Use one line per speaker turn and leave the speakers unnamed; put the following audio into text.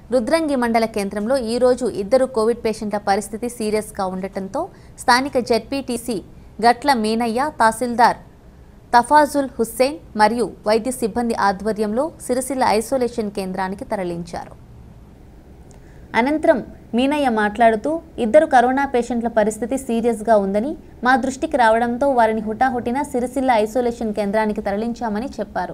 రుద్రంగి మండల కేంద్రంలో ఈరోజు ఇద్దరు కోవిడ్ పేషెంట్ల పరిస్థితి సీరియస్గా ఉండటంతో స్థానిక జెడ్పీటీసీ గట్ల మీనయ్య తహసీల్దార్ తఫాజుల్ హుస్సేన్ మరియు వైద్య సిబ్బంది ఆధ్వర్యంలో సిరిసిల్ల ఐసోలేషన్ కేంద్రానికి తరలించారు అనంతరం మీనయ్య మాట్లాడుతూ ఇద్దరు కరోనా పేషెంట్ల పరిస్థితి సీరియస్గా ఉందని మా దృష్టికి రావడంతో వారిని హుటాహుటిన సిరిసిల్ల ఐసోలేషన్ కేంద్రానికి తరలించామని చెప్పారు